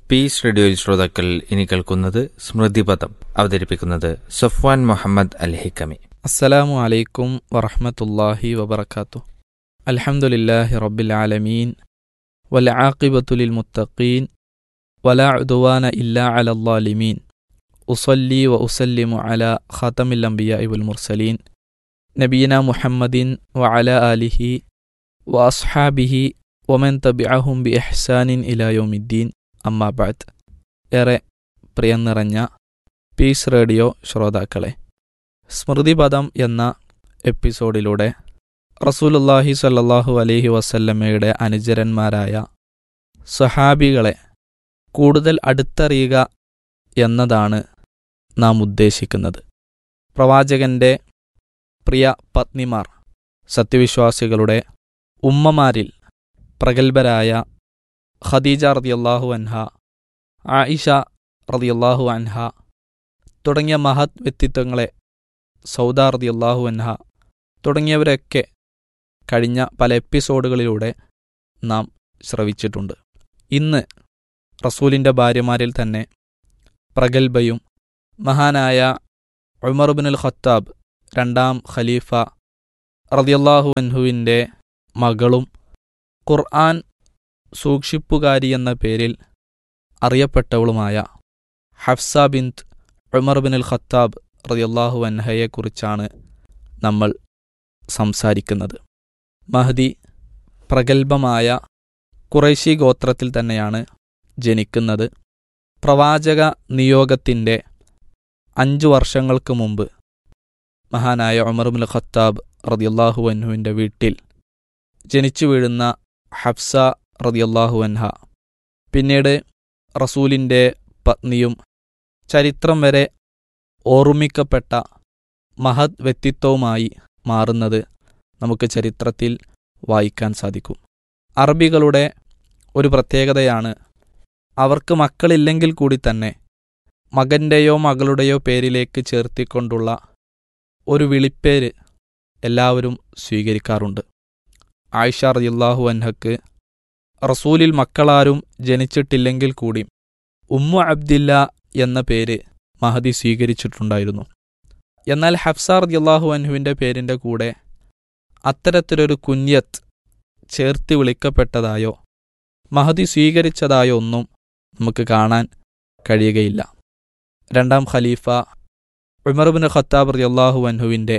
piece റേഡിയോയിൽ ശ്രോതാക്കൾ ഇനി കേൾക്കുന്നത് സ്മൃതിപഥം അവതരിപ്പിക്കുന്നത് സഫ്വാൻ മുഹമ്മദ് അൽ ഹിക്കമി അസ്സലാമു അലൈക്കും വറഹ്മത്തുള്ളാഹി വബറകാതുഹു അൽഹംദുലില്ലാഹി റബ്ബിൽ ആലമീൻ വൽ ആഖിബത്തുലിൽ മുത്തഖീൻ വലാ ഉദ്വാന ഇല്ലാ അലൽ ളാലിമീൻ ഉസല്ലി വ ഉസല്ലിമു അലാ ഖാതമിൽ അംബിയാഇ വൽ മുർസലീൻ നബീന മുഹമ്മദിൻ വ അലാ ആലിഹി വ അസ്ഹാബിഹി വമൻ തബിഅഹും ബി ഇഹ്സാനിൻ ഇലാ യൗമിദ്ദീൻ അമ്മാ ബഅദ് ഏറെ പ്രിയം നിറഞ്ഞ പീസ് റേഡിയോ ശ്രോതാക്കളെ സ്മൃതിപദം എന്ന എപ്പിസോഡിലൂടെ റസൂലുല്ലാഹി സ്വല്ലല്ലാഹു അലൈഹി വസല്ലമയുടെ അനുചരന്മാരായ സഹാബികളെ കൂടുതൽ അടുത്തറിയുക എന്നതാണ് നാം ഉദ്ദേശിക്കുന്നത് പ്രവാചകന്റെ പ്രിയ പത്നിമാർ സത്യവിശ്വാസികളുടെ ഉമ്മമാരിൽ പ്രഗത്ഭരായ ഖദീജ റളിയല്ലാഹു അൻഹ ആയിഷ റളിയല്ലാഹു അൻഹ തുടങ്ങിയ മഹത് വ്യക്തിത്വങ്ങളെ സൗദ റളിയല്ലാഹു അൻഹ തുടങ്ങിയവരൊക്കെ കഴിഞ്ഞ പല എപ്പിസോഡുകളിലൂടെ നാം ശ്രവിച്ചിട്ടുണ്ട് ഇന്ന് റസൂലിൻ്റെ ഭാര്യമാരിൽ തന്നെ പ്രഗത്ഭയും മഹാനായ ഉമർബിനുൽ ഖത്താബ് രണ്ടാം ഖലീഫ റളിയല്ലാഹു അൻഹുവിൻ്റെ മകളും ഖുർആൻ സൂക്ഷിപ്പുകാരി എന്ന പേരിൽ അറിയപ്പെട്ടവളുമായ ഹഫ്സ ബിന്ത് ഉമർ ബിനുൽ ഖത്താബ് റളിയല്ലാഹു അൻഹയെക്കുറിച്ചാണ് നമ്മൾ സംസാരിക്കുന്നത് മഹദി പ്രഗത്ഭമായ കുറേശി ഗോത്രത്തിൽ തന്നെയാണ് ജനിക്കുന്നത് പ്രവാചക നിയോഗത്തിൻ്റെ അഞ്ചു വർഷങ്ങൾക്ക് മുമ്പ് മഹാനായ ഉമർബുൽ ഖത്താബ് റതിയല്ലാഹു അൻഹുവിൻ്റെ വീട്ടിൽ ജനിച്ചു വീഴുന്ന ഹഫ്സ റതിയല്ലാഹു അൻഹ പിന്നീട് റസൂലിൻ്റെ പത്നിയും ചരിത്രം വരെ ഓർമ്മിക്കപ്പെട്ട മഹത് വ്യക്തിത്വവുമായി മാറുന്നത് നമുക്ക് ചരിത്രത്തിൽ വായിക്കാൻ സാധിക്കും അറബികളുടെ ഒരു പ്രത്യേകതയാണ് അവർക്ക് മക്കളില്ലെങ്കിൽ കൂടി തന്നെ മകൻ്റെയോ മകളുടെയോ പേരിലേക്ക് ചേർത്തിക്കൊണ്ടുള്ള ഒരു വിളിപ്പേര് എല്ലാവരും സ്വീകരിക്കാറുണ്ട് ആയിഷ റളിയല്ലാഹു അൻഹക്ക് റസൂലിൽ മക്കളാരും ജനിച്ചിട്ടില്ലെങ്കിൽ കൂടി ഉമ്മു അബ്ദില്ല എന്ന പേര് മഹദി സ്വീകരിച്ചിട്ടുണ്ടായിരുന്നു എന്നാൽ ഹഫ്സ റളിയല്ലാഹു അൻഹുവിൻ്റെ പേരിൻ്റെ കൂടെ അത്തരത്തിലൊരു കുഞ്ഞത്ത് ചേർത്ത് വിളിക്കപ്പെട്ടതായോ മഹദി സ്വീകരിച്ചതായോ ഒന്നും നമുക്ക് കാണാൻ കഴിയുകയില്ല രണ്ടാം ഖലീഫ ഉമർബിൻ ഖത്താബ് റളിയല്ലാഹു അൻഹുവിൻ്റെ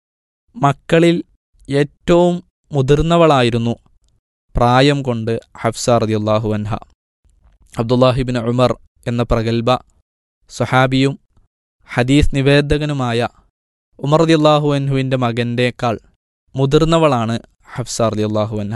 മക്കളിൽ ഏറ്റവും മുതിർന്നവളായിരുന്നു പ്രായം കൊണ്ട് ഹഫ്സ റളിയല്ലാഹു അൻഹ അബ്ദുല്ലാഹിബിൻ ഉമർ എന്ന പ്രഗത്ഭ സഹാബിയും ഹദീസ് നിവേദകനുമായ ഉമർ റളിയല്ലാഹു അൻഹുവിൻ്റെ മകൻ്റെക്കാൾ മുതിർന്നവളാണ് ഹഫ്സ റളിയല്ലാഹു അൻഹ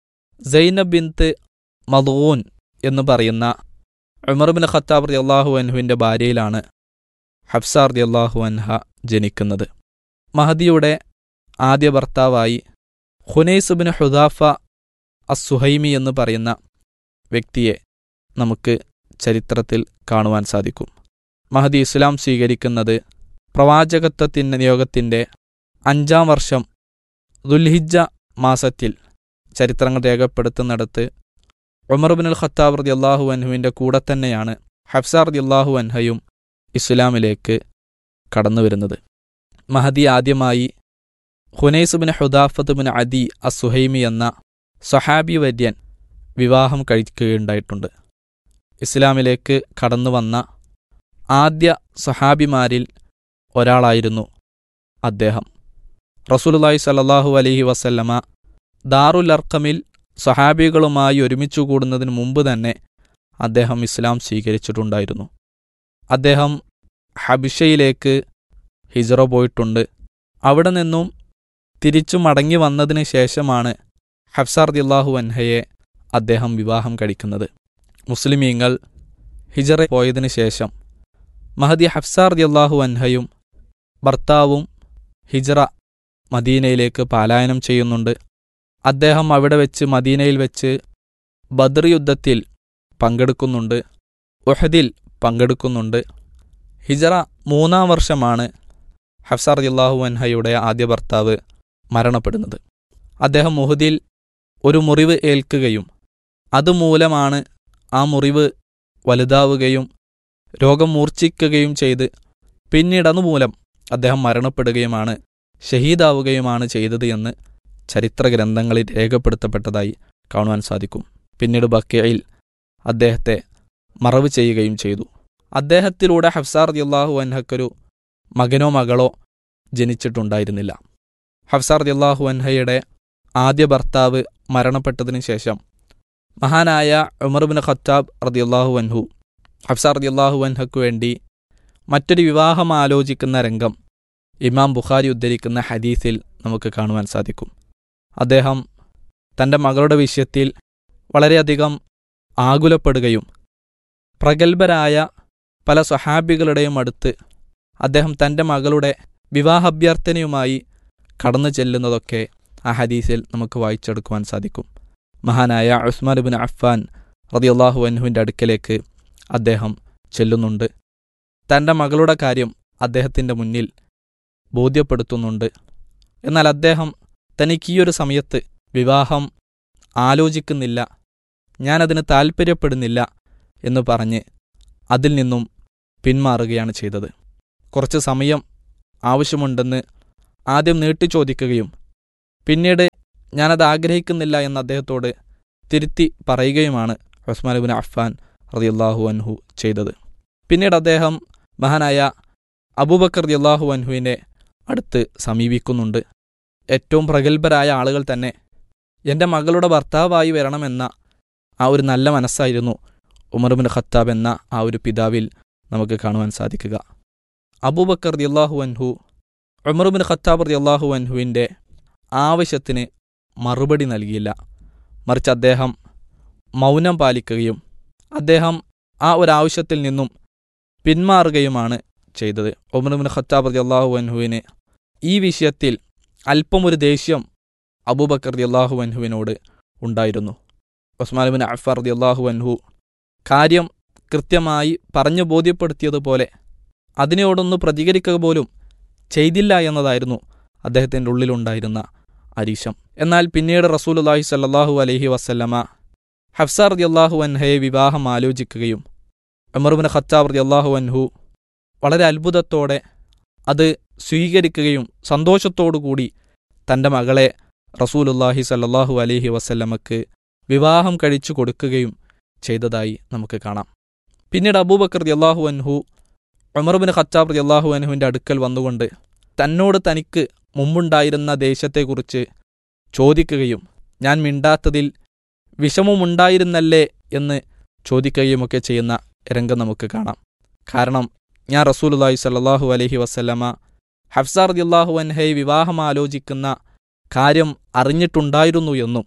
സൈനബ് ബിന്ത് മദൂൻ എന്ന് പറയുന്ന ഉമർ ബിൻ ഖത്താബ് റളിയല്ലാഹു അൻഹുവിൻ്റെ ഭാര്യയിലാണ് ഹഫ്സ റളിയല്ലാഹു അൻഹ ജനിക്കുന്നത് മഹദിയുടെ ആദ്യ ഭർത്താവായി ഹുനൈസ് ബിൻ ഹുദാഫ അസുഹൈമി എന്ന് പറയുന്ന വ്യക്തിയെ നമുക്ക് ചരിത്രത്തിൽ കാണുവാൻ സാധിക്കും മഹദി ഇസ്ലാം സ്വീകരിക്കുന്നത് പ്രവാചകത്വത്തിൻ്റെ നിയോഗത്തിൻ്റെ അഞ്ചാം വർഷം ദുൽഹിജ മാസത്തിൽ ചരിത്രങ്ങൾ രേഖപ്പെടുത്തുന്നിടത്ത് ഉമർ ബിൻ ഖത്താബ് റതി അള്ളാഹു അൻഹുവിൻ്റെ കൂടെ തന്നെയാണ് ഹഫ്സ റതി അള്ളാഹു അൻഹയും ഇസ്ലാമിലേക്ക് കടന്നു വരുന്നത് മഹദി ആദ്യമായി ഹുനൈസ് ബിൻ ഹുദാഫത്ത് ബിൻ അദി അസുഹൈമി എന്ന സഹാബി വര്യൻ വിവാഹം കഴിക്കുകയുണ്ടായിട്ടുണ്ട് ഇസ്ലാമിലേക്ക് കടന്നു വന്ന ആദ്യ സഹാബിമാരിൽ ഒരാളായിരുന്നു അദ്ദേഹം റസൂലുല്ലാഹി സല്ലല്ലാഹു അലൈഹി വസല്ലമ ദാറുൽ അർക്കമിൽ സഹാബികളുമായി ഒരുമിച്ചു കൂടുന്നതിന് മുമ്പ് തന്നെ അദ്ദേഹം ഇസ്ലാം സ്വീകരിച്ചിട്ടുണ്ടായിരുന്നു അദ്ദേഹം ഹബിഷയിലേക്ക് ഹിജറ പോയിട്ടുണ്ട് അവിടെ നിന്നും തിരിച്ചു മടങ്ങി വന്നതിന് ശേഷമാണ് ഹഫ്സാർ ദില്ലാഹു അൻഹയെ അദ്ദേഹം വിവാഹം കഴിക്കുന്നത് മുസ്ലിമീങ്ങൾ ഹിജറ പോയതിനു ശേഷം മഹദി ഹഫ്സാർ ദില്ലാഹു അൻഹയും ഭർത്താവും ഹിജറ മദീനയിലേക്ക് പലായനം ചെയ്യുന്നുണ്ട് അദ്ദേഹം അവിടെ വെച്ച് മദീനയിൽ വെച്ച് ബദർ യുദ്ധത്തിൽ പങ്കെടുക്കുന്നുണ്ട് ഉഹദിൽ പങ്കെടുക്കുന്നുണ്ട് ഹിജറ മൂന്നാം വർഷമാണ് ഹഫ്സാർ അള്ളാഹു അൻഹയുടെ ആദ്യ ഭർത്താവ് മരണപ്പെടുന്നത് അദ്ദേഹം മുഹദിൽ ഒരു മുറിവ് ഏൽക്കുകയും അതുമൂലമാണ് ആ മുറിവ് വലുതാവുകയും രോഗം മൂർച്ഛിക്കുകയും ചെയ്ത് പിന്നീട് അതുമൂലം അദ്ദേഹം മരണപ്പെടുകയുമാണ് ഷഹീദാവുകയുമാണ് ചെയ്തത് എന്ന് ചരിത്ര ഗ്രന്ഥങ്ങളിൽ രേഖപ്പെടുത്തപ്പെട്ടതായി കാണുവാൻ സാധിക്കും പിന്നീട് ബക്കയിൽ അദ്ദേഹത്തെ മറവ് ചെയ്യുകയും ചെയ്തു അദ്ദേഹത്തിലൂടെ ഹഫ്സാർ റളിയല്ലാഹു അൻഹക്കൊരു മകനോ മകളോ ജനിച്ചിട്ടുണ്ടായിരുന്നില്ല ഹഫ്സാർ റളിയല്ലാഹു അൻഹയുടെ ആദ്യ ഭർത്താവ് മരണപ്പെട്ടതിനു ശേഷം മഹാനായ ഉമർ ബിൻ ഖത്താബ് റളിയല്ലാഹു അൻഹു ഹഫ്സാർ റളിയല്ലാഹു അൻഹയ്ക്കു വേണ്ടി മറ്റൊരു വിവാഹം ആലോചിക്കുന്ന രംഗം ഇമാം ബുഖാരി ഉദ്ധരിക്കുന്ന ഹദീസിൽ നമുക്ക് കാണുവാൻ സാധിക്കും അദ്ദേഹം തൻ്റെ മകളുടെ വിഷയത്തിൽ വളരെയധികം ആകുലപ്പെടുകയും പ്രഗത്ഭരായ പല സ്വഹാബികളുടെയും അടുത്ത് അദ്ദേഹം തൻ്റെ മകളുടെ വിവാഹാഭ്യർത്ഥനയുമായി കടന്നു ചെല്ലുന്നതൊക്കെ ആ ഹദീസിൽ നമുക്ക് വായിച്ചെടുക്കുവാൻ സാധിക്കും മഹാനായ ഉസ്മാൻ ബിൻ അഫ്ഫാൻ റതിയല്ലാഹു അൻഹുവിൻ്റെ അടുക്കലേക്ക് അദ്ദേഹം ചെല്ലുന്നുണ്ട് തൻ്റെ മകളുടെ കാര്യം അദ്ദേഹത്തിൻ്റെ മുന്നിൽ ബോധ്യപ്പെടുത്തുന്നുണ്ട് എന്നാൽ അദ്ദേഹം തനിക്ക് ഈ ഒരു സമയത്ത് വിവാഹം ആലോചിക്കുന്നില്ല ഞാനതിന് താൽപ്പര്യപ്പെടുന്നില്ല എന്ന് പറഞ്ഞ് അതിൽ നിന്നും പിന്മാറുകയാണ് ചെയ്തത് കുറച്ച് സമയം ആവശ്യമുണ്ടെന്ന് ആദ്യം നീട്ടി ചോദിക്കുകയും പിന്നീട് ഞാനത് ആഗ്രഹിക്കുന്നില്ല എന്ന് അദ്ദേഹത്തോട് തിരുത്തി പറയുകയുമാണ് ഉസ്മാൻ ബിൻ അഫ്ഫാൻ റളിയല്ലാഹു അൻഹു ചെയ്തത് പിന്നീട് അദ്ദേഹം മഹാനായ അബൂബക്കർ റളിയല്ലാഹു അൻഹുവിനെ അടുത്ത് സമീപിക്കുന്നുണ്ട് ഏറ്റവും പ്രഗത്ഭരായ ആളുകൾ തന്നെ എൻ്റെ മകളുടെ ഭർത്താവായി വരണമെന്ന ആ ഒരു നല്ല മനസ്സായിരുന്നു ഉമർ ബിൻ ഖത്താബ് എന്ന ആ ഒരു പിതാവിൽ നമുക്ക് കാണുവാൻ സാധിക്കുക അബൂബക്കർ റളിയല്ലാഹു അൻഹു ഉമർ ബിൻ ഖത്താബ് റളിയല്ലാഹു അൻഹുവിൻ്റെ ആവശ്യത്തിന് മറുപടി നൽകിയില്ല മറിച്ച് അദ്ദേഹം മൗനം പാലിക്കുകയും അദ്ദേഹം ആ ഒരു ആവശ്യത്തിൽ നിന്നും പിന്മാറുകയുമാണ് ചെയ്തത് ഉമർ ബിൻ ഖത്താബ് റളിയല്ലാഹു അൻഹുവിന് ഈ വിഷയത്തിൽ അല്പം ഒരു ദേഷ്യം അബൂബക്കർ റളിയല്ലാഹു അൻഹുവിനോട് ഉണ്ടായിരുന്നു ഉസ്മാൻ ബിൻ അഫർ റളിയല്ലാഹു അൻഹു കാര്യം കൃത്യമായി പറഞ്ഞു ബോധ്യപ്പെടുത്തിയതുപോലെ അതിനോടൊന്ന് പ്രതികരിക്കുക പോലും ചെയ്തില്ല എന്നതായിരുന്നു അദ്ദേഹത്തിൻ്റെ ഉള്ളിലുണ്ടായിരുന്ന അരീശം എന്നാൽ പിന്നീട് റസൂലുല്ലാഹി സല്ലാഹു അലൈഹി വസല്ലമ ഹഫ്സാർ റളിയല്ലാഹു അൻഹയെ വിവാഹം ആലോചിക്കുകയും ഉമർബിൻ ഖത്താബ് റളിയല്ലാഹു അൻഹു വളരെ അത്ഭുതത്തോടെ അത് സ്വീകരിക്കുകയും സന്തോഷത്തോടുകൂടി തൻ്റെ മകളെ റസൂലുല്ലാഹി സല്ലാഹു അലൈഹി വസല്ലമക്ക് വിവാഹം കഴിച്ചു കൊടുക്കുകയും ചെയ്തതായി നമുക്ക് കാണാം പിന്നീട് അബൂബക്കർ റളിയല്ലാഹു അൻഹു ഉമർബിൻ ഖത്താബ് റളിയല്ലാഹു അൻഹുവിൻ്റെ അടുക്കൽ വന്നുകൊണ്ട് തന്നോട് തനിക്ക് മുമ്പുണ്ടായിരുന്ന ദേശത്തെക്കുറിച്ച് ചോദിക്കുകയും ഞാൻ മിണ്ടാത്തതിൽ വിഷമമുണ്ടായിരുന്നല്ലേ എന്ന് ചോദിക്കുകയുമൊക്കെ ചെയ്യുന്ന രംഗം നമുക്ക് കാണാം കാരണം ഞാൻ റസൂലുല്ലാഹി സല്ലാഹു അലഹി വസ്ല്ലമ ഹഫ്സാർ റളിയല്ലാഹു അൻഹയെ വിവാഹം ആലോചിക്കുന്ന കാര്യം അറിഞ്ഞിട്ടുണ്ടായിരുന്നു എന്നും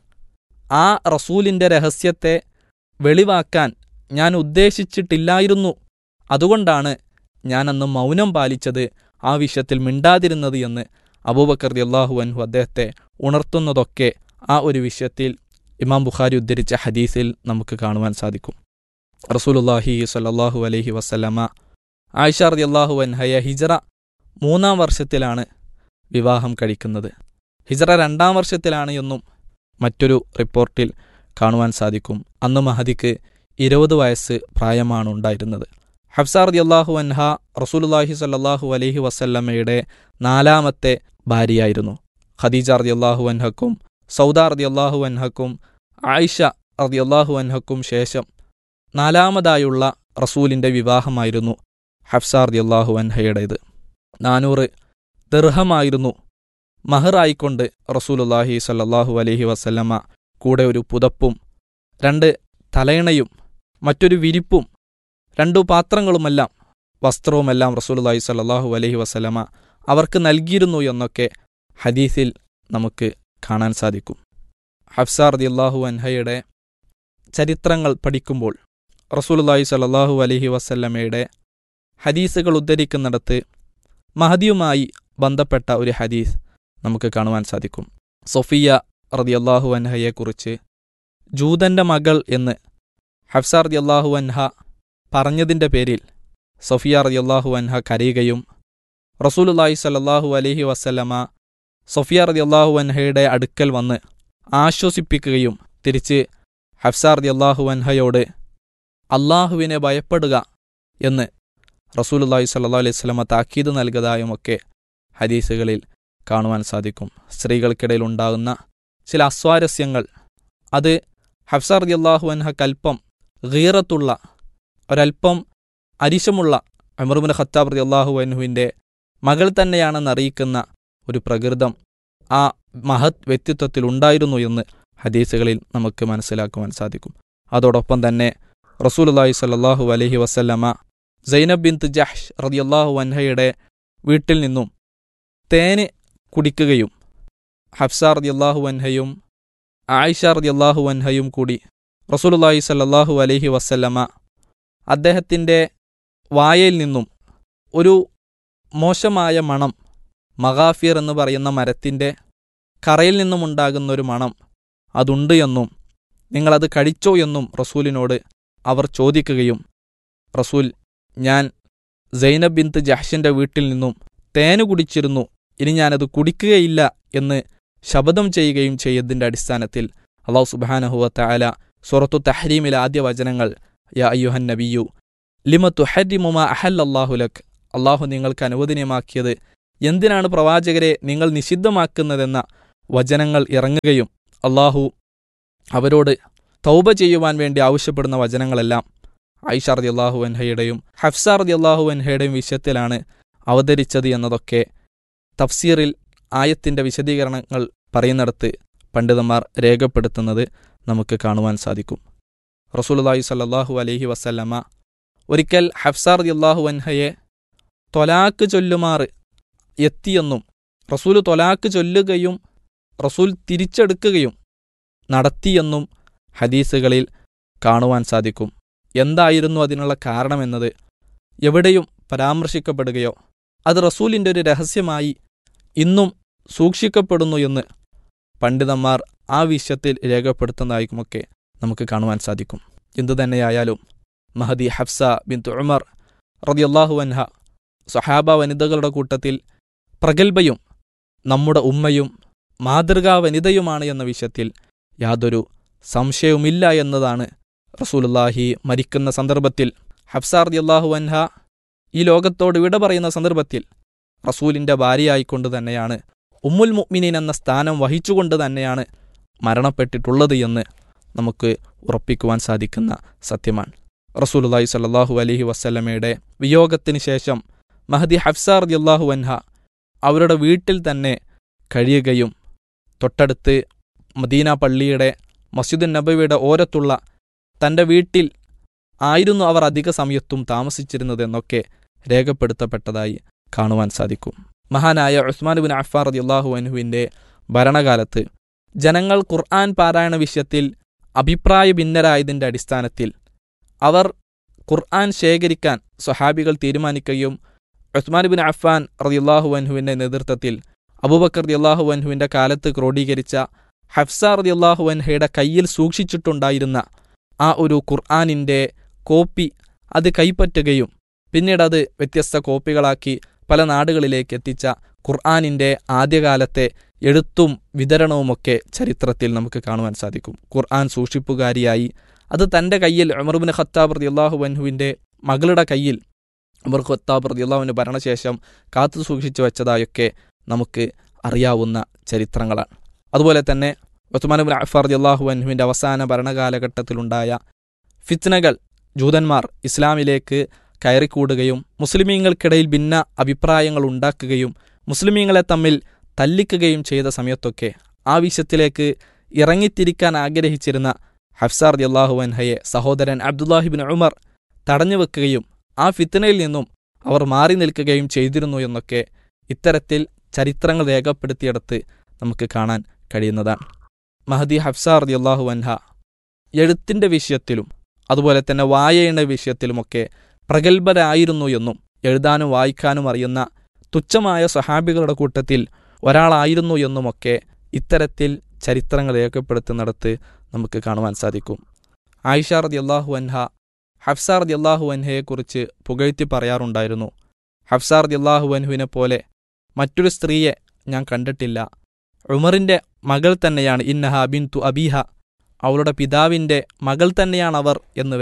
ആ റസൂലിൻ്റെ രഹസ്യത്തെ വെളിവാക്കാൻ ഞാൻ ഉദ്ദേശിച്ചിട്ടില്ലായിരുന്നു അതുകൊണ്ടാണ് ഞാനന്ന് മൗനം പാലിച്ചത് ആ വിഷയത്തിൽ മിണ്ടാതിരുന്നത് എന്ന് അബൂബക്കർ റളിയല്ലാഹു അൻഹു അദ്ദേഹത്തെ ഉണർത്തുന്നതൊക്കെ ആ ഒരു വിഷയത്തിൽ ഇമാം ബുഖാരി ഉദ്ധരിച്ച ഹദീസിൽ നമുക്ക് കാണുവാൻ സാധിക്കും റസൂലുല്ലാഹി സ്വല്ലല്ലാഹു അലൈഹി വസല്ലമ ആയിഷ റളിയല്ലാഹു അൻഹയ ഹിജറ മൂന്നാം വർഷത്തിലാണ് വിവാഹം കഴിക്കുന്നത് ഹിജറ രണ്ടാം വർഷത്തിലാണ് എന്നും മറ്റൊരു റിപ്പോർട്ടിൽ കാണുവാൻ സാധിക്കും അന്ന് മഹദിക്ക് ഇരുപത് വയസ്സ് പ്രായമാണ് ഉണ്ടായിരുന്നത് ഹഫ്സാർ റളിയല്ലാഹു അൻഹ റസൂലുല്ലാഹി സ്വല്ലല്ലാഹു അലൈഹി വസല്ലമയുടെ നാലാമത്തെ ഭാര്യയായിരുന്നു ഖദീജ റളിയല്ലാഹു അൻഹക്കും സൗദ റളിയല്ലാഹു അൻഹക്കും ആയിഷ റളിയല്ലാഹു അൻഹക്കും ശേഷം നാലാമതായുള്ള റസൂലിൻ്റെ വിവാഹമായിരുന്നു ഹഫ്സാർ റളിയല്ലാഹു അൻഹയുടേത് നാനൂറ് ദർഹമായിരുന്നു മഹറായിക്കൊണ്ട് റസൂലുല്ലാഹി സല്ലല്ലാഹു അലൈഹി വസല്ലമ കൂടെ ഒരു പുതപ്പും രണ്ട് തലയിണയും മറ്റൊരു വിരിപ്പും രണ്ടു പാത്രങ്ങളുമെല്ലാം വസ്ത്രവുമെല്ലാം റസൂലുല്ലാഹി സല്ലല്ലാഹു അലൈഹി വസല്ലമ അവർക്ക് നൽകിയിരുന്നു എന്നൊക്കെ ഹദീസിൽ നമുക്ക് കാണാൻ സാധിക്കും ഹഫ്സാർ റളിയല്ലാഹു അൻഹയുടെ ചരിത്രങ്ങൾ പഠിക്കുമ്പോൾ റസൂലുല്ലാഹി സല്ലല്ലാഹു അലൈഹി വസല്ലമയുടെ ഹദീസുകൾ ഉദ്ധരിക്കുന്നിടത്ത് മഹദിയുമായി ബന്ധപ്പെട്ട ഒരു ഹദീസ് നമുക്ക് കാണുവാൻ സാധിക്കും സൊഫിയ റതിയല്ലാഹു അൻഹയെക്കുറിച്ച് ജൂതന്റെ മകൾ എന്ന് ഹഫ്സ റതിയല്ലാഹു അൻഹ പറഞ്ഞതിൻ്റെ പേരിൽ സൊഫിയ റതിയല്ലാഹു അൻഹ കരയുകയും റസൂലുല്ലാഹി സല്ലല്ലാഹു അലൈഹി വസല്ലമ സൊഫിയ റതിയല്ലാഹു അൻഹയുടെ അടുക്കൽ വന്ന് ആശ്വസിപ്പിക്കുകയും തിരിച്ച് ഹഫ്സ റതിയല്ലാഹു അൻഹയോട് അള്ളാഹുവിനെ ഭയപ്പെടുക എന്ന് റസൂലുല്ലാഹി സല്ലാ അലൈഹി സ്വലമ താക്കീത് നൽകതായുമൊക്കെ ഹദീസുകളിൽ കാണുവാൻ സാധിക്കും സ്ത്രീകൾക്കിടയിൽ ഉണ്ടാകുന്ന ചില അസ്വാരസ്യങ്ങൾ അത് ഹഫ്സാർ റളിയല്ലാഹു അൻഹ കൽപ്പം ഗീറത്തുള്ള ഒരൽപ്പം അരിശമുള്ള അമറുബിൻ ഖത്താബ് റളിയല്ലാഹു അൻഹുവിൻ്റെ മകൾ തന്നെയാണെന്ന് അറിയിക്കുന്ന ഒരു പ്രകൃതം ആ മഹത് വ്യക്തിത്വത്തിൽ ഉണ്ടായിരുന്നു എന്ന് ഹദീസുകളിൽ നമുക്ക് മനസ്സിലാക്കുവാൻ സാധിക്കും അതോടൊപ്പം തന്നെ റസൂലുല്ലാഹി സ്വല്ലല്ലാഹു അലൈഹി വസല്ലമ സൈനബ് ബിൻ ജഹ്ഷ് റളിയല്ലാഹു അൻഹയുടെ വീട്ടിൽ നിന്നും തേന് കുടിക്കുകയും ഹഫ്സ റളിയല്ലാഹു അൻഹയും ആയിഷ റളിയല്ലാഹു അൻഹയും കൂടി റസൂലുല്ലാഹി സല്ലല്ലാഹു അലൈഹി വസല്ലമ അദ്ദേഹത്തിൻ്റെ വായയിൽ നിന്നും ഒരു മോശമായ മണം മഗാഫിർ എന്ന് പറയുന്ന മരത്തിൻ്റെ കറയിൽ നിന്നുമുണ്ടാകുന്ന ഒരു മണം അതുണ്ട് എന്നും നിങ്ങളത് കഴിച്ചോ എന്നും റസൂലിനോട് അവർ ചോദിക്കുകയും റസൂൽ ഞാൻ സൈനബ് ബിന്ത് ജഹ്ഷിൻ്റെ വീട്ടിൽ നിന്നും തേന് കുടിച്ചിരുന്നു ഇനി ഞാനത് കുടിക്കുകയില്ല എന്ന് ശപഥം ചെയ്യുകയും ചെയ്തതിൻ്റെ അടിസ്ഥാനത്തിൽ അള്ളാഹു സുബാനഹുവ തആല സൂറത്തു തഹരീമിലെ ആദ്യ വചനങ്ങൾ യാ അയ്യുഹൻ നബിയു ലിമ തുഹരിമുമ അഹല്ലല്ലാഹുലക് അള്ളാഹു നിങ്ങൾക്ക് അനുവദനീയമാക്കിയത് എന്തിനാണ് പ്രവാചകരെ നിങ്ങൾ നിഷിദ്ധമാക്കുന്നതെന്ന വചനങ്ങൾ ഇറങ്ങുകയും അള്ളാഹു അവരോട് തൗബ ചെയ്യുവാൻ വേണ്ടി ആവശ്യപ്പെടുന്ന വചനങ്ങളെല്ലാം ഐഷ റതി അള്ളാഹു അൻഹയുടെയും ഹഫ്സ റതി അള്ളാഹു അൻഹയുടെയും വിഷയത്തിലാണ് അവതരിച്ചത് എന്നതൊക്കെ തഫ്സീറിൽ ആയത്തിൻ്റെ വിശദീകരണങ്ങൾ പറയുന്നിടത്ത് പണ്ഡിതന്മാർ രേഖപ്പെടുത്തുന്നത് നമുക്ക് കാണുവാൻ സാധിക്കും റസൂലുള്ളാഹി സ്വല്ലല്ലാഹു അലൈഹി വസല്ലമ ഒരിക്കൽ ഹഫ്സ റതി അള്ളാഹു അൻഹയെ തൊലാക്ക് ചൊല്ലുമാറ് എത്തിയെന്നും റസൂൽ തൊലാക്ക് ചൊല്ലുകയും റസൂൽ തിരിച്ചെടുക്കുകയും നടത്തിയെന്നും ഹദീസുകളിൽ കാണുവാൻ സാധിക്കും എന്തായിരുന്നു അതിനുള്ള കാരണമെന്നത് എവിടെയും പരാമർശിക്കപ്പെടുകയോ അത് റസൂലിൻ്റെ ഒരു രഹസ്യമായി ഇന്നും സൂക്ഷിക്കപ്പെടുന്നു എന്ന് പണ്ഡിതന്മാർ ആ വിഷയത്തിൽ രേഖപ്പെടുത്തുന്നതായിരിക്കുമൊക്കെ നമുക്ക് കാണുവാൻ സാധിക്കും എന്തുതന്നെയായാലും മഹദി ഹഫ്സ ബിൻ ഉമർ റതിയല്ലാഹു അൻഹ സഹാബ വനിതകളുടെ കൂട്ടത്തിൽ പ്രഗത്ഭയും നമ്മുടെ ഉമ്മയും മാതൃകാ വനിതയുമാണ് എന്ന വിഷയത്തിൽ യാതൊരു സംശയവുമില്ല എന്നതാണ് റസൂലുല്ലാഹി മരിക്കുന്ന സന്ദർഭത്തിൽ ഹഫ്സാർ അള്ളാഹു അൻഹ ഈ ലോകത്തോട് വിട പറയുന്ന സന്ദർഭത്തിൽ റസൂലിൻ്റെ ഭാര്യയായിക്കൊണ്ട് തന്നെയാണ് ഉമ്മുൽ മുഅ്മിനീൻ എന്ന സ്ഥാനം വഹിച്ചുകൊണ്ട് തന്നെയാണ് മരണപ്പെട്ടിട്ടുള്ളത് എന്ന് നമുക്ക് ഉറപ്പിക്കുവാൻ സാധിക്കുന്ന സത്യമാണ് റസൂലുല്ലാഹി സല്ലാഹു അലഹി വസ്ലമയുടെ വിയോഗത്തിന് ശേഷം മഹദി ഹഫ്സാർ അള്ളാഹു അൻഹ അവരുടെ വീട്ടിൽ തന്നെ കഴിയുകയും തൊട്ടടുത്ത് മദീന പള്ളിയുടെ മസ്ജിദുൻ നബവിയുടെ ഓരത്തുള്ള തൻ്റെ വീട്ടിൽ ആയിരുന്നു അവർ അധിക സമയത്തും താമസിച്ചിരുന്നതെന്നൊക്കെ രേഖപ്പെടുത്തപ്പെട്ടതായി കാണുവാൻ സാധിക്കും മഹാനായ ഉസ്മാൻ ബിൻ അഫാർ റദിയല്ലാഹു അൻഹുവിൻ്റെ ഭരണകാലത്ത് ജനങ്ങൾ ഖുർആൻ പാരായണ വിഷയത്തിൽ അഭിപ്രായ ഭിന്നരായതിൻ്റെ അടിസ്ഥാനത്തിൽ അവർ ഖുർആൻ ശേഖരിക്കാൻ സ്വഹാബികൾ തീരുമാനിക്കുകയും ഉസ്മാൻ ബിൻ അഫാൻ റദിയല്ലാഹു അൻഹുവിൻ്റെ നേതൃത്വത്തിൽ അബൂബക്കർ റദിയല്ലാഹു അൻഹുവിൻ്റെ കാലത്ത് ക്രോഡീകരിച്ച ഹഫ്സ റദിയല്ലാഹു അൻഹയുടെ കയ്യിൽ സൂക്ഷിച്ചിട്ടുണ്ടായിരുന്ന ആ ഒരു ഖുർആാനിൻ്റെ കോപ്പി അത് കൈപ്പറ്റുകയും പിന്നീട് അത് വ്യത്യസ്ത കോപ്പികളാക്കി പല നാടുകളിലേക്ക് എത്തിച്ച ഖുർആാനിൻ്റെ ആദ്യകാലത്തെ എഴുത്തും വിതരണവുമൊക്കെ ചരിത്രത്തിൽ നമുക്ക് കാണുവാൻ സാധിക്കും ഖുർആൻ സൂക്ഷിപ്പുകാരിയായി അത് തൻ്റെ കയ്യിൽ ഉമർബിൻ ഖത്താബ് റദിയല്ലാഹു വൻഹുവിൻ്റെ മകളുടെ കയ്യിൽ ഉമർ ഖത്താബ് റദിയല്ലാഹുവിൻ്റെ ഭരണശേഷം കാത്തു സൂക്ഷിച്ചു വെച്ചതായൊക്കെ നമുക്ക് അറിയാവുന്ന ചരിത്രങ്ങളാണ് അതുപോലെ തന്നെ ഉസ്മാനുബിൻ അഫർ റദിയല്ലാഹു വൻഹുവിൻ്റെ അവസാന ഭരണകാലഘട്ടത്തിലുണ്ടായ ഫിത്നകൾ ജൂതന്മാർ ഇസ്ലാമിലേക്ക് കയറിക്കൂടുകയും മുസ്ലിമീങ്ങൾക്കിടയിൽ ഭിന്ന അഭിപ്രായങ്ങൾ ഉണ്ടാക്കുകയും മുസ്ലിമീങ്ങളെ തമ്മിൽ തല്ലിക്കുകയും ചെയ്ത സമയത്തൊക്കെ ആ വിഷയത്തിലേക്ക് ഇറങ്ങിത്തിരിക്കാൻ ആഗ്രഹിച്ചിരുന്ന ഹഫ്സാർ അള്ളാഹു അൻഹയെ സഹോദരൻ അബ്ദുല്ലാഹിബിൻ ഉമർ തടഞ്ഞു വെക്കുകയും ആ ഫിത്തനയിൽ നിന്നും അവർ മാറി നിൽക്കുകയും ചെയ്തിരുന്നു എന്നൊക്കെ ഇത്തരത്തിൽ ചരിത്രങ്ങൾ രേഖപ്പെടുത്തിയെടുത്ത് നമുക്ക് കാണാൻ കഴിയുന്നതാണ് മഹദി ഹഫ്സാർ അള്ളാഹു അൻഹ എഴുത്തിൻ്റെ വിഷയത്തിലും അതുപോലെ തന്നെ വായയുടെ വിഷയത്തിലുമൊക്കെ പ്രഗത്ഭരായിരുന്നു എന്നും എഴുതാനും വായിക്കാനും അറിയുന്ന തുച്ഛമായ സഹാബികളുടെ കൂട്ടത്തിൽ ഒരാളായിരുന്നു എന്നുമൊക്കെ ഇത്തരത്തിൽ ചരിത്രങ്ങൾ രേഖപ്പെടുത്തുന്നിടത്ത് നമുക്ക് കാണുവാൻ സാധിക്കും ആയിഷ റതി അള്ളാഹു അൻഹ ഹഫ്സ റതി അള്ളാഹു അൻഹയെക്കുറിച്ച് പുകഴ്ത്തി പറയാറുണ്ടായിരുന്നു ഹഫ്സ റതി അള്ളാഹു അൻഹുവിനെ പോലെ മറ്റൊരു സ്ത്രീയെ ഞാൻ കണ്ടിട്ടില്ല ഉമറിൻ്റെ മകൾ തന്നെയാണ് ഇന്നഹ ബിൻ തു അബീഹ അവളുടെ പിതാവിൻ്റെ മകൾ തന്നെയാണ് അവർ എന്ന് വരെ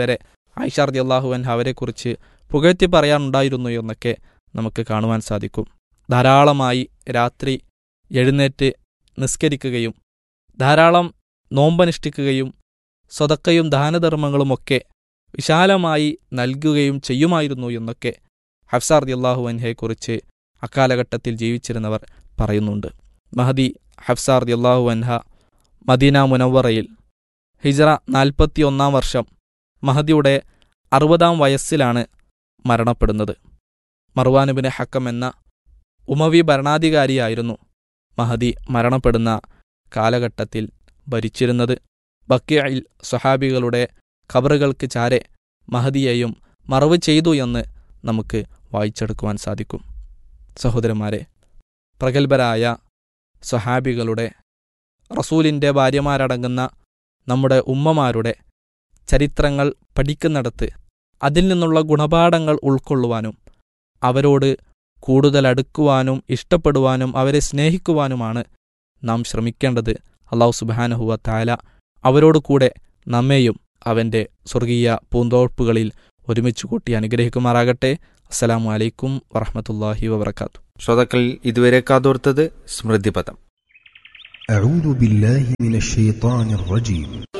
ഐഷാർദി അള്ളാഹുവൻ അവരെക്കുറിച്ച് പുകഴ്ത്തി പറയാനുണ്ടായിരുന്നു എന്നൊക്കെ നമുക്ക് കാണുവാൻ സാധിക്കും ധാരാളമായി രാത്രി എഴുന്നേറ്റ് നിസ്കരിക്കുകയും ധാരാളം നോമ്പനുഷ്ഠിക്കുകയും സ്വതക്കയും ദാനധർമ്മങ്ങളുമൊക്കെ വിശാലമായി നൽകുകയും ചെയ്യുമായിരുന്നു എന്നൊക്കെ ഹഫ്സാർ അള്ളാഹു അൻഹയെക്കുറിച്ച് അക്കാലഘട്ടത്തിൽ ജീവിച്ചിരുന്നവർ പറയുന്നുണ്ട് മഹദി ഹഫ്സാർ അള്ളാഹു അൻഹ മദീന മുനവറയിൽ ഹിജറ നാൽപ്പത്തി ഒന്നാം വർഷം മഹദിയുടെ അറുപതാം വയസ്സിലാണ് മരണപ്പെടുന്നത് മർവാനുബിന് ഹക്കം എന്ന ഉമവി ഭരണാധികാരിയായിരുന്നു മഹദി മരണപ്പെടുന്ന കാലഘട്ടത്തിൽ ഭരിച്ചിരുന്നത് ബക്കിയയിൽ സ്വഹാബികളുടെ ഖബറുകൾക്ക് ചാരെ മഹദിയെയും മറവ് ചെയ്തു എന്ന് നമുക്ക് വായിച്ചെടുക്കുവാൻ സാധിക്കും സഹോദരന്മാരെ പ്രഗത്ഭരായ സ്വഹാബികളുടെ റസൂലിൻ്റെ ഭാര്യമാരടങ്ങുന്ന നമ്മുടെ ഉമ്മമാരുടെ ചരിത്രങ്ങൾ പഠിക്കുന്നിടത്ത് അതിൽ നിന്നുള്ള ഗുണപാഠങ്ങൾ ഉൾക്കൊള്ളുവാനും അവരോട് കൂടുതൽ അടുക്കുവാനും ഇഷ്ടപ്പെടുവാനും അവരെ സ്നേഹിക്കുവാനുമാണ് നാം ശ്രമിക്കേണ്ടത് അള്ളാഹു സുബാനഹുവ താല അവരോട് കൂടെ നമ്മെയും അവൻ്റെ സ്വർഗീയ പൂന്തോപ്പുകളിൽ ഒരുമിച്ച് കൂട്ടി അനുഗ്രഹിക്കുമാറാകട്ടെ അസ്സലാമു അലൈക്കും വറഹമത്തല്ലാഹി വബർക്കാത്തു ശ്രോതാക്കൾ ഇതുവരെ കാതോർത്തത് സ്മൃതിപഥം أعوذ بالله من الشيطان الرجيم